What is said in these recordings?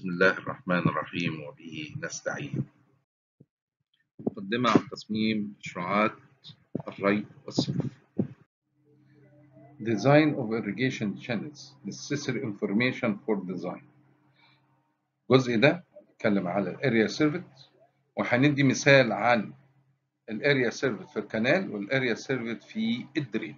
بسم الله الرحمن الرحيم وبه نستعين مقدمة عن تصميم مشروعات الري والصرف Design of irrigation channels necessary information for design الجزء ده بيتكلم على الاريا سيرفيت وهندي مثال عن الاريا سيرفيت في الكنال والاريا سيرفيت في الدرين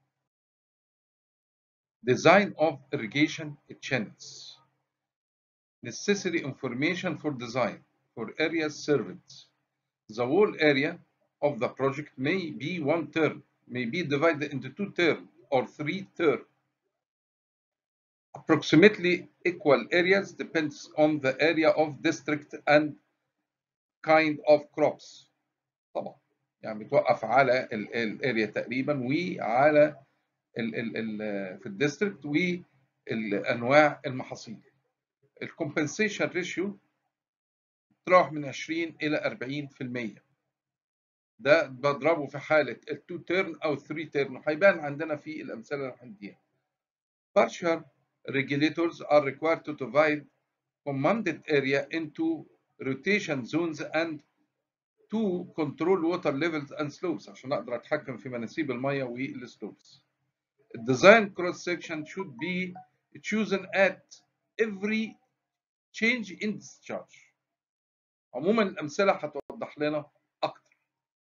Design of irrigation channels necessary information for design for areas served. The whole area of the project may be one term, may be divided into two terms or three terms. Approximately equal areas depends on the area of district and kind of crops. طبعا يعني بتوقف على الاريا تقريبا وعلى ال ال ال في الديستريكت والانواع المحاصيل. الكومبنسيشن ريشيو تروح من 20 الى 40% ده بضربه في حاله التو تيرن او 3 تيرن هيبان عندنا في الامثله اللي هنديها partial regulators are required to divide commanded area into rotation zones and to control water levels and slopes عشان اقدر اتحكم في مناسيب الميه والسلوبس الديزاين cross section should be chosen at every change in discharge عموما الامثله هتوضح لنا اكتر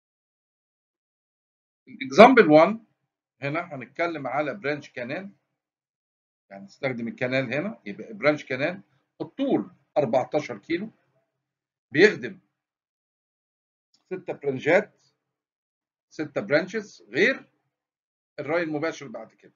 الاكزامبل 1 هنا هنتكلم على برانش كانال يعني نستخدم الكنال هنا يبقى برانش كانال الطول 14 كيلو بيخدم 6 برانشات 6 برانشز غير الري المباشر بعد كده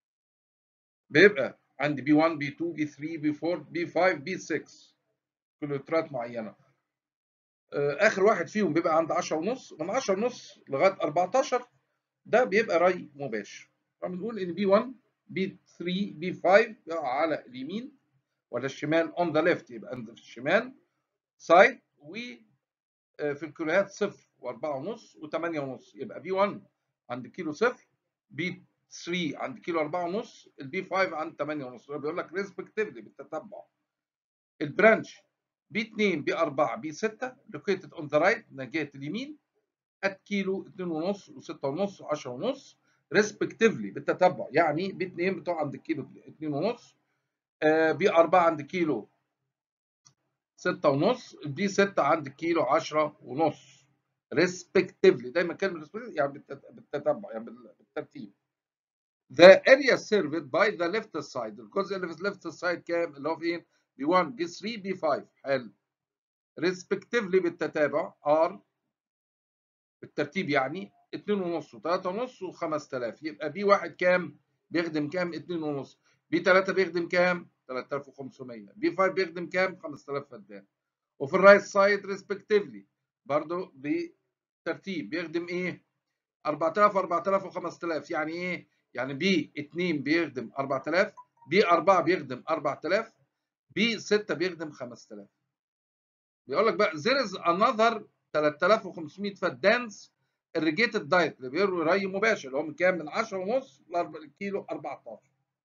بيبقى عندي بي 1 بي 2 بي 3 بي 4 بي 5 بي 6 كيلومترات معينه اخر واحد فيهم بيبقى عند 10 ونص من 10 ونص لغايه 14 ده بيبقى ري مباشر فبنقول ان بي 1 بي 3 بي 5 على اليمين ولا الشمال اون ذا ليفت يبقى في الشمال سايد وفي الكيلوهات صفر و4 ونص و8 ونص يبقى بي 1 عند كيلو صفر بي 3 عند كيلو 4 ونص البي 5 عند 8 ونص بيقول لك ريسبكتيفلي بالتتبع البرانش بي 2 بي 4 بي 6 لوكيتد اون ذا رايت ناحيه اليمين ات كيلو 2 ونص و6 ونص و10 ونص ريسبكتيفلي بالتتبع يعني بي 2 بتوع عند كيلو 2 ونص بي 4 عند كيلو 6 ونص بي 6 عند كيلو 10 ونص ريسبكتيفلي دايما كلمه يعني بالتتبع يعني بالترتيب The area served by the left side الجزء اللي في left side كام اللي هو فين بي 1 بي 3 بي 5 حلو respectively بالتتابع R بالترتيب يعني 2 ونص و3 ونص و5000 يبقى بي 1 كام بيخدم كام 2 ونص بي 3 بيخدم كام 3500 بي 5 بيخدم كام 5000 فدان وفي الرايت سايد respectively برضو بترتيب بيخدم ايه 4000 4000 و5000 يعني ايه يعني بي 2 بيخدم 4000 بي 4 بيخدم 4000 بي 6 بيخدم 5000 بيقول لك بقى there is another 3500 فدانز irrigated دايت اللي بيروي ري مباشر اللي هو من كام من 10 ونص للكيلو 14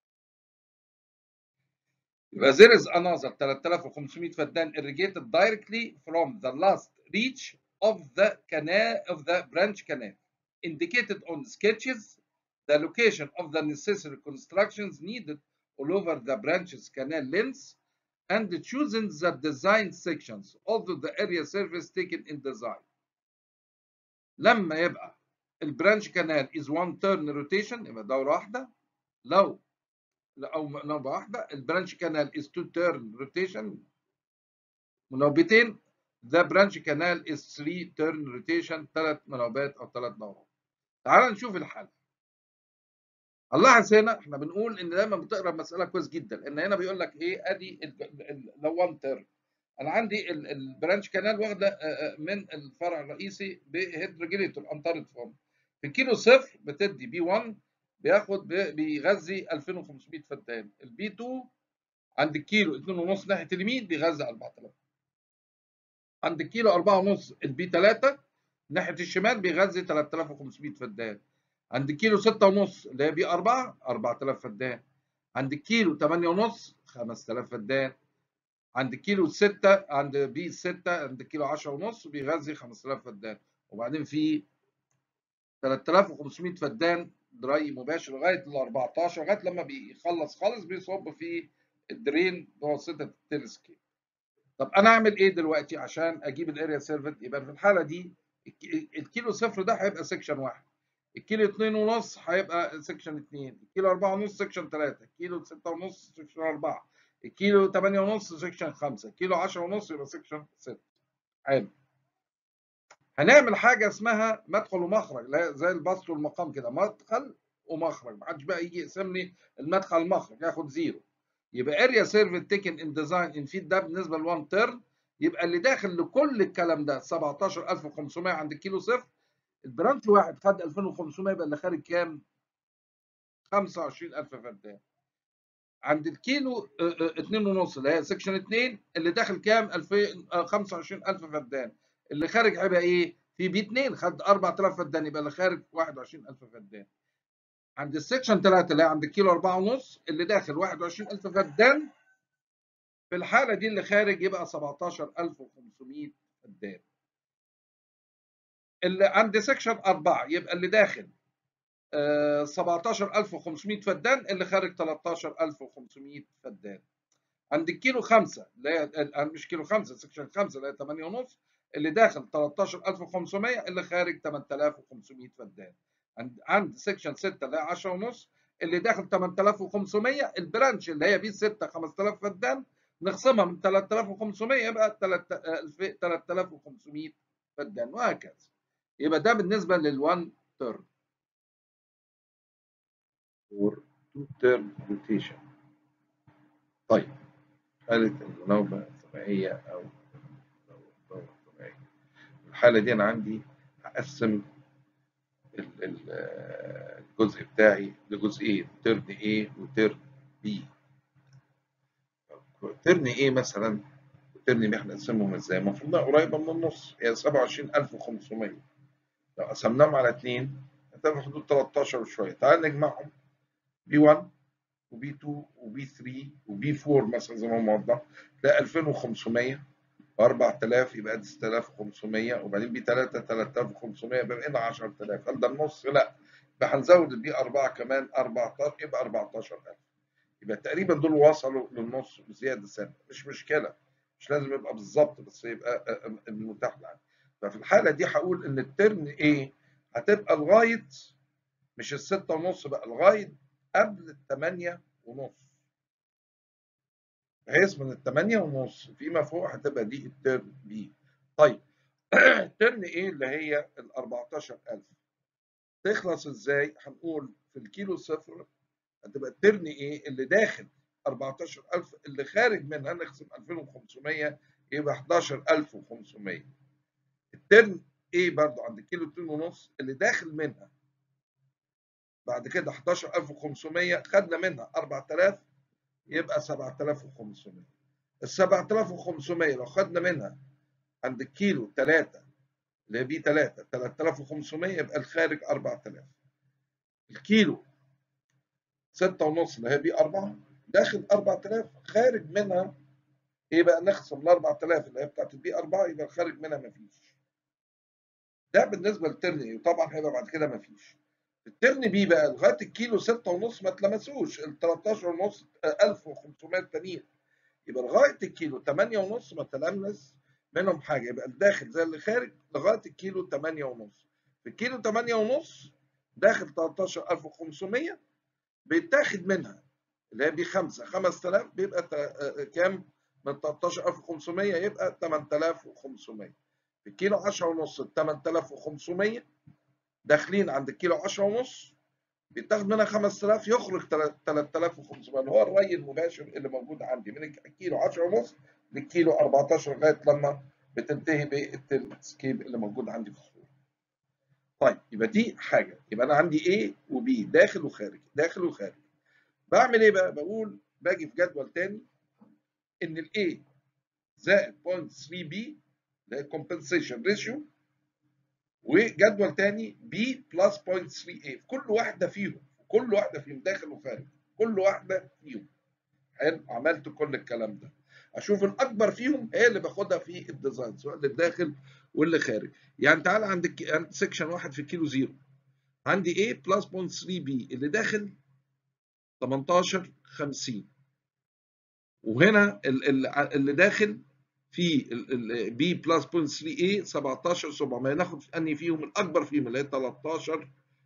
يبقى there is another 3500 فدان irrigated directly from the last reach of the canal of the branch canal indicated on sketches the location of the necessary constructions needed all over the branch's canal length and choosing the design sections although the area surface taken in design. لما يبقى البرانش كانال is one turn rotation يبقى دورة واحدة لو أو نوبة واحدة البرانش كانال is two turn rotation منوبتين the branch canal is three turn rotation ثلاث منوبات أو ثلاث دورات. تعال نشوف الحل. نلاحظ هنا احنا بنقول ان دايما بتقرا المساله كويس جدا ان هنا بيقول لك ايه ادي لو وان تيرم انا عندي البرانش كانال واخده من الفرع الرئيسي بهيد ريجليتور انطرد فورم في كيلو صفر بتدي بي 1 بياخد بيغذي 2500 فدان البي 2 عند الكيلو 2.5 ناحيه اليمين بيغذي 4000 عند الكيلو 4.5 البي 3 ناحيه الشمال بيغذي 3500 فدان عند كيلو ستة ونص اللي هي بي 4 4000 فدان عند الكيلو 8 ونص 5000 فدان عند كيلو 6 عند بي 6 عند كيلو 10 ونص بيغذي 5000 فدان وبعدين في 3500 فدان دراي مباشر لغايه ال 14 لغايه لما بيخلص خالص بيصب في الدرين بواسطه التلسكيب طب انا اعمل ايه دلوقتي عشان اجيب الاريا سيرفت يبقى في الحاله دي الكيلو صفر ده هيبقى سكشن واحد الكيلو اتنين ونص هيبقى سكشن اتنين الكيلو اربعة ونص سكشن تلاتة الكيلو ستة ونص سكشن اربعة الكيلو تمانية ونص سكشن خمسة الكيلو عشرة ونص يبقى سكشن ستة حلو هنعمل حاجة اسمها مدخل ومخرج زي البسط والمقام كده مدخل ومخرج محدش بقى يجي يقسم لي المدخل المخرج ياخد زيرو يبقى اريا سيرفيس تيكن ان ديزاين ان فيد ده بالنسبه ل1 تيرن يبقى اللي داخل لكل الكلام ده 17500 عند الكيلو صفر البرانش واحد خد 2500 يبقى اللي خارج كام؟ 25000 فدان عند الكيلو 2 ونص اللي هي سكشن 2 اللي داخل كام؟ 25000 فدان اللي خارج هيبقى ايه؟ في بي 2 خد 4000 فدان يبقى اللي خارج 21000 فدان عند السكشن 3 اللي هي عند الكيلو 4 ونص اللي داخل 21000 فدان في الحالة دي اللي خارج يبقى 17500 فدان اللي عند سكشن 4 يبقى اللي داخل 17500 فدان اللي خارج 13500 فدان عند الكيلو 5 اللي هي مش كيلو 5 سكشن 5 اللي هي 8 ونص اللي داخل 13500 اللي خارج 8500 فدان عند عند سكشن 6 اللي هي 10 ونص اللي داخل 8500 البرانش اللي هي بي 6 5000 فدان نخصمها من 3500 يبقى 3500 فدان وهكذا يبقى ده بالنسبه لل1 تيرم or two term rotation طيب حالة النوبة الطبيعية أو الدورة الطبيعية الحالة دي أنا عندي هقسم الجزء بتاعي لجزئين ترن A وترن B ترن A مثلا وترن B احنا نقسمهم ازاي؟ المفروض انها قريبة من النص هي 27500 لو قسمناهم على 2 هتبقى في حدود 13 وشوية تعال نجمعهم B1 وB2 وB3 وB4 مثلا زي ما هو موضح تلاقي 2500 و4000 يبقى دي 6500 وبعدين بي 3 3500 يبقى بقينا 10000 هل ده النص؟ لا يبقى هنزود البي 4 كمان 14 يبقى 14000 يبقى تقريبا دول وصلوا للنص بزياده سنه مش مشكله مش لازم يبقى بالظبط بس يبقى المتاح لنا ففي الحاله دي هقول ان الترن ايه هتبقى لغايه مش الستة ونص بقى لغايه قبل الثمانية ونص بحيث من الثمانية ونص فيما فوق هتبقى دي الترن بي طيب الترن ايه اللي هي ال 14000 تخلص ازاي هنقول في الكيلو صفر هتبقى الترن ايه اللي داخل 14000 اللي خارج منها نقسم 2500 يبقى 11500 الترن ايه برضو عند الكيلو 2 ونص اللي داخل منها بعد كده 11500 خدنا منها 4000 يبقى 7500 ال 7500 لو خدنا منها عند الكيلو 3 اللي هي بي 3 3500 يبقى الخارج 4000 الكيلو 6 ونص اللي هي بي 4 داخل 4000 خارج منها ايه بقى نخصم ال 4000 اللي هي بتاعت البي 4 يبقى الخارج منها مفيش ده بالنسبه للترن ايه وطبعا هيبقى بعد كده مفيش الترن بي بقى لغايه الكيلو 6 ونص ما اتلمسوش ال 13 ونص 1500 التانيين يبقى لغايه الكيلو 8 ونص ما تلمس منهم حاجه يبقى الداخل زي اللي خارج لغايه الكيلو 8 ونص في الكيلو 8 ونص داخل 13500 بيتاخد منها اللي هي بي 5 5000 بيبقى كام من 13500 يبقى 8500 في الكيلو 10 ونص 8500 داخلين عند الكيلو 10 ونص بيتاخد منها 5000 يخرج 3500 اللي هو الري المباشر اللي موجود عندي من الكيلو 10 ونص للكيلو 14 لغايه لما بتنتهي بالسكيب اللي موجود عندي في الصوره. طيب يبقى دي حاجه يبقى انا عندي A وB داخل وخارج داخل وخارج. بعمل ايه بقى؟ بقول باجي في جدول تاني ان ال A زائد 0.3B اللي هي compensation ratio وجدول تاني B بلس 0.3A في كل واحده فيهم كل واحده فيهم داخل وخارج كل واحده فيهم حلو عملت كل الكلام ده اشوف الاكبر فيهم هي اللي باخدها في الديزاين سواء اللي داخل واللي خارج يعني تعال عند سيكشن واحد في الكيلو زيرو عندي A بلس بوينت 3 بي اللي داخل 18 50 وهنا اللي داخل في بي بلس بوينت 3 A 17 700 ناخد انهي فيهم الاكبر فيهم اللي هي 13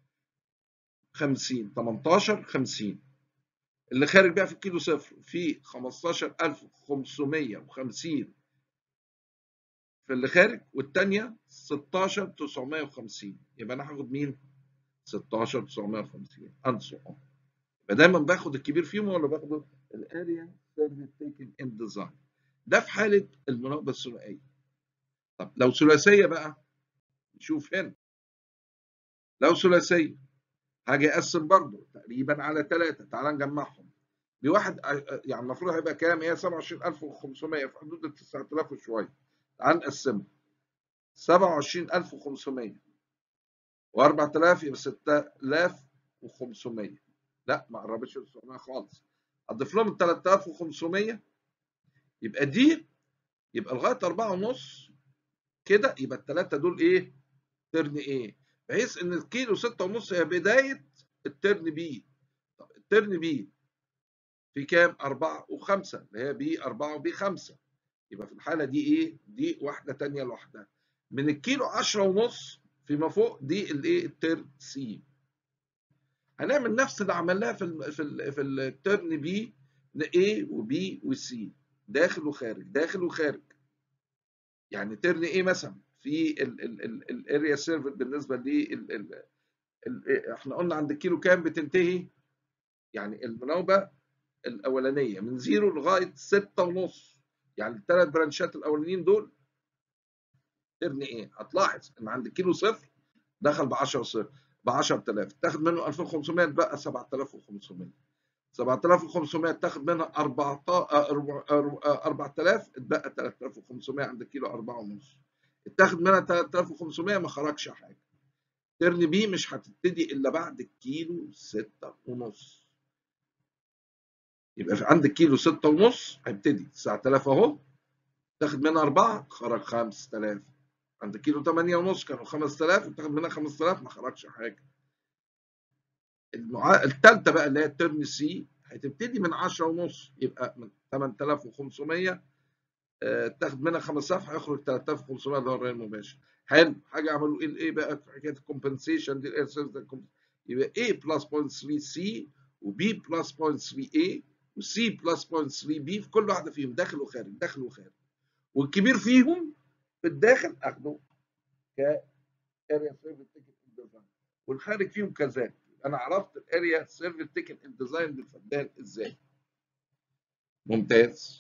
50 18 50 اللي خارج بقى في الكيلو صفر في 15550 في اللي خارج والثانيه 16950 يبقى انا هاخد مين 16950 and so on يبقى دايما باخد الكبير فيهم ولا باخد الاريا سيرفيس تيكن ان ديزاين ده في حاله المراقبه الثنائيه طب لو ثلاثيه بقى نشوف هنا لو ثلاثيه هاجي اقسم برضه تقريبا على ثلاثه تعال نجمعهم بواحد يعني المفروض هيبقى كام؟ هي 27500 في حدود ال 9000 وشويه تعال نقسمها 27500 و4000 يبقى 6500 لا ما قربتش 900 خالص اضيف لهم ال 3500 يبقى دي يبقى لغايه 4 ونص كده يبقى الثلاثه دول ايه؟ ترن ايه؟ بحيث ان الكيلو 6 ونص هي بدايه الترن بي طب الترن بي في كام؟ 4 و5 اللي هي بي 4 وبي 5 يبقى في الحاله دي ايه؟ دي واحده ثانيه لوحدها من الكيلو 10 ونص فيما فوق دي الايه؟ الترن سي هنعمل نفس اللي عملناه في ال في ال في الترن بي A وبي وسي داخل وخارج داخل وخارج يعني ترن ايه مثلا في الاريا سيرفر بالنسبه ل احنا قلنا عند الكيلو كام بتنتهي يعني المناوبه الاولانيه من زيرو لغايه ستة ونص يعني الثلاث برانشات الاولانيين دول ترن ايه هتلاحظ ان عند الكيلو صفر دخل ب 10 صفر ب 10000 تاخد منه 2500 تبقى 7500 7500 تاخد منها 4000 اتبقى 3500 عند الكيلو 4 ونص اتاخد منها 3500 ما خرجش حاجه ترن بي مش هتبتدي الا بعد الكيلو 6 ونص يبقى في عند الكيلو 6 ونص هيبتدي 9000 اهو تاخد منها 4 خرج 5000 عند كيلو 8 ونص كانوا 5000 وتاخد منها 5000 ما خرجش حاجه المعا... الثالثه بقى اللي هي الترم سي هتبتدي من 10 ونص يبقى من 8500 آه تاخد منها 5000 هيخرج 3500 اللي هو الرأي المباشر حلو حاجه عملوا ايه ايه بقى في حكايه الكومبنسيشن دي يبقى A بلس 0.3 سي وB بلس 0.3 A وسي بلس 0.3 B في كل واحده فيهم داخل وخارج داخل وخارج والكبير فيهم في الداخل اخده ك اريا سيرفيس تيكت ديزاين والخارج فيهم كذلك انا عرفت الاريا سيرفيس تيكت ديزاين بالفدان ازاي ممتاز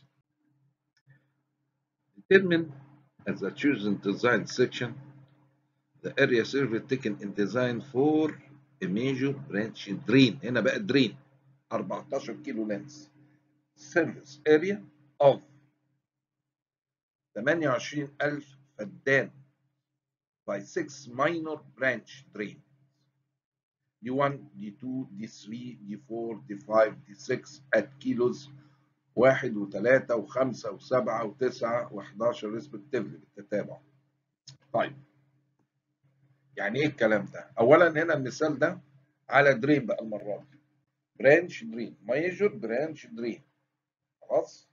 determine as a chosen design section the area survey taken in design for a major branch drain هنا بقى drain 14 كيلو لينس surface area of 28000 فدان by 6 minor branch drain D1 D2 D3 D4 D5 D6 at kilos واحد وثلاثة وخمسة وسبعة وتسعة وحداشر ريسبكتيفلي بالتتابع. طيب يعني ايه الكلام ده؟ أولا هنا المثال ده على درين بقى المرة دي. برانش درين مايجور برانش درين خلاص؟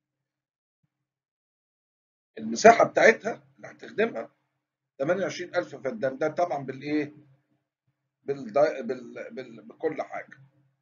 المساحة بتاعتها اللي هتخدمها 28000 فدان ده طبعا بالايه؟ بال... بال... بال... بكل حاجة.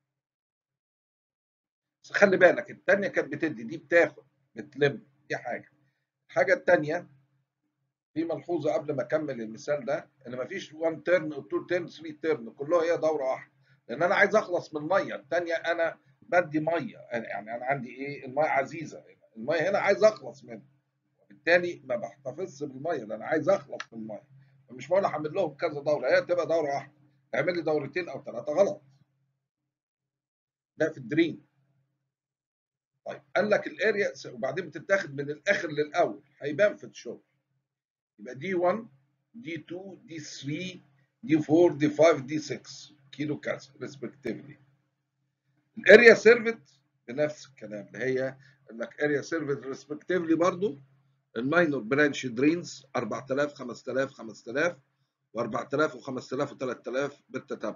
بس خلي بالك التانية كانت بتدي دي بتاخد بتلم دي حاجة الحاجة التانية في ملحوظة قبل ما أكمل المثال ده إن مفيش 1 تيرن أو 2 تيرن 3 تيرن كلها هي دورة واحدة لأن أنا عايز أخلص من المية التانية أنا بدي مية يعني أنا عندي إيه المية عزيزة المية هنا عايز أخلص منها وبالتالي ما بحتفظش بالمية ده أنا عايز أخلص من المية فمش معقول أحمل لهم كذا دورة هي تبقى دورة واحدة تعمل لي دورتين أو ثلاثة غلط ده في الدريم طيب قال لك الاريا وبعدين بتتاخد من الاخر للاول هيبان في الشغل يبقى دي 1 دي 2 دي 3 دي 4 دي 5 دي 6 كيلو كذا ريسبكتيفلي الاريا سيرفت بنفس الكلام اللي هي قال لك اريا سيرفيس ريسبكتيفلي برضو الماينور برانش درينز 4000 5000 5000 و4000 و5000 و3000 بالتتبع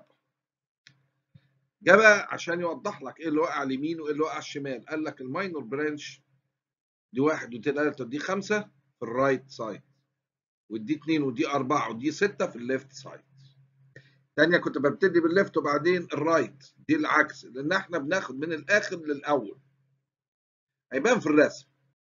جه بقى عشان يوضح لك ايه اللي وقع على اليمين وايه اللي وقع على الشمال قال لك الماينور برانش دي واحد ودي ثلاثة ودي خمسة في الرايت سايد ودي اتنين ودي أربعة ودي ستة في الليفت سايد تانية كنت ببتدي بالليفت وبعدين الرايت دي العكس لأن احنا بناخد من الآخر للأول هيبان في الرسم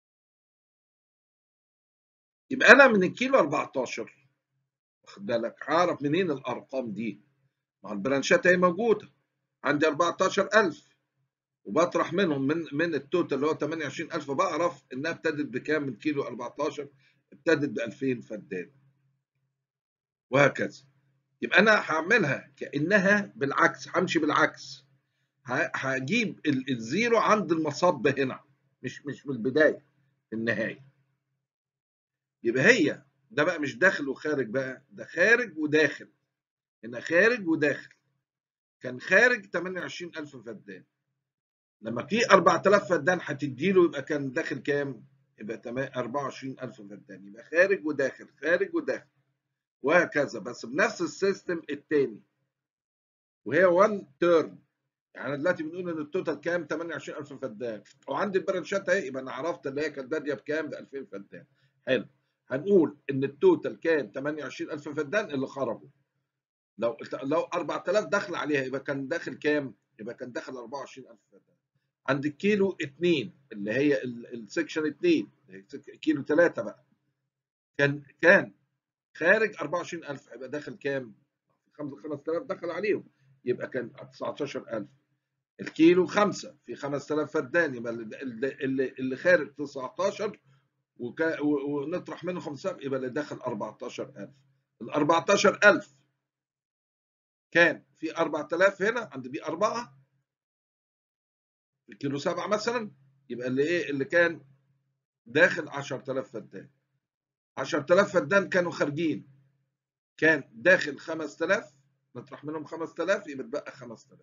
يبقى أنا من الكيلو 14 واخد بالك هعرف منين الأرقام دي مع البرانشات هي موجودة عندي 14000 وبطرح منهم من من التوتال اللي هو 28000 بعرف انها ابتدت بكام من كيلو 14 ابتدت ب 2000 فدان وهكذا يبقى انا هعملها كانها بالعكس همشي بالعكس هجيب الزيرو عند المصب هنا مش مش من البدايه في النهايه يبقى هي ده بقى مش داخل وخارج بقى ده خارج وداخل هنا خارج وداخل كان خارج 28000 فدان لما في 4000 فدان هتدي له يبقى كان داخل كام؟ يبقى 24000 فدان يبقى خارج وداخل خارج وداخل وهكذا بس بنفس السيستم الثاني وهي 1 تيرن يعني دلوقتي بنقول ان التوتال كام 28000 فدان وعندي البرانشات اهي يبقى انا عرفت اللي هي كانت باديه بكام ب 2000 فدان حلو هنقول ان التوتال كان 28000 فدان اللي خرجوا لو لو 4000 دخل عليها يبقى كان داخل كام؟ يبقى كان داخل 24000 فدان عند الكيلو 2 اللي هي السكشن 2 كيلو 3 بقى كان كان خارج 24000 هيبقى داخل كام؟ 5000 دخل عليهم يبقى كان 19000 الكيلو 5 في 5000 فدان يبقى اللي اللي خارج 19 وكا ونطرح منه 5000 يبقى اللي داخل 14000 ال 14000 كان في 4000 هنا عند بي 4 الكيلو 7 مثلا يبقى اللي ايه اللي كان داخل 10000 فدان 10000 فدان كانوا خارجين كان داخل 5000 نطرح منهم 5000 يبقى اتبقى 5000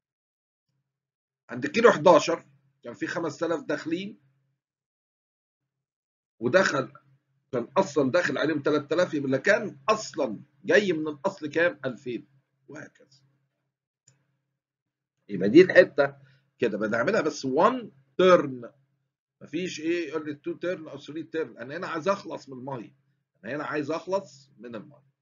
عند كيلو 11 كان في 5000 داخلين ودخل كان اصلا داخل عليهم 3000 يبقى اللي كان اصلا جاي من الاصل كام 2000 وهكذا يبقى دي الحته كده بنعملها بس 1 تيرن مفيش ايه يقول لي 2 تيرن او 3 تيرن انا هنا عايز اخلص من الميه انا هنا عايز اخلص من الميه